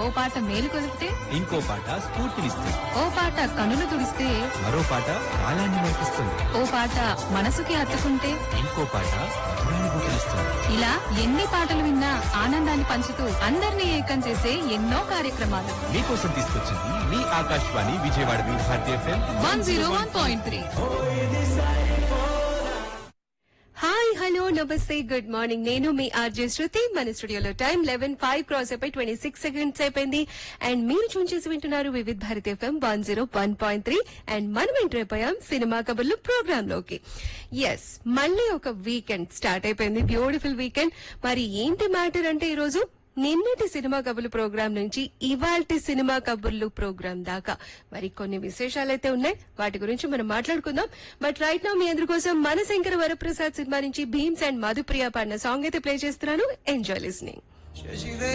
ఓ పాట మేలు కొలిపితే ఇంకో పాట స్ఫూర్తినిస్తుంది ఓ పాట కనులు తుడిస్తే మరో పాట కాలాన్ని నేర్పిస్తుంది ఓ పాట మనసుకి హత్తుకుంటే ఇంకో పాట మధురానుభూతినిస్తుంది ఇలా ఎన్ని పాటలు విన్నా ఆనందాన్ని పంచుతూ అందరినీ ఏకం చేసే ఎన్నో కార్యక్రమాలు మీకోసం తీసుకొచ్చింది మీ Akashvani Vijayawada Vividh Bharati FM one zero one point three hi hello నమస్తే గుడ్ మార్నింగ్ నేను మీ ఆర్జే శృతి మన స్టూడియోలో టైం లెవెన్ ఫైవ్ క్రాస్ అయిపోయి ట్వంటీ సిక్స్ సెకండ్స్ అయిపోయింది అండ్ మీరు చూన్ చేసి వింటున్నారు Vividh Bharati FM one zero one point three and మనం ఎంటర్ అయిపోయాం సినిమా కబుర్లు ప్రోగ్రామ్ లోకి ఎస్ మళ్ళీ ఒక వీకెండ్ స్టార్ట్ అయిపోయింది బ్యూటిఫుల్ వీకెండ్ మరి ఏంటి మ్యాటర్ అంటే ఈ రోజు నిన్నటి సినిమా కబుర్లు ప్రోగ్రాం నుంచి ఇవాల్టి సినిమా కబుర్లు ప్రోగ్రాం దాకా మరి కొన్ని విశేషాలైతే ఉన్నాయి వాటి గురించి మనం మాట్లాడుకుందాం బట్ రైట్ నా మీ అందరి కోసం మన శంకర వరప్రసాద్ సినిమా నుంచి భీమ్స్ అండ్ మధుప్రియ పాడిన సాంగ్ అయితే ప్లే చేస్తున్నాను ఎంజాయ్ లిస్నింగ్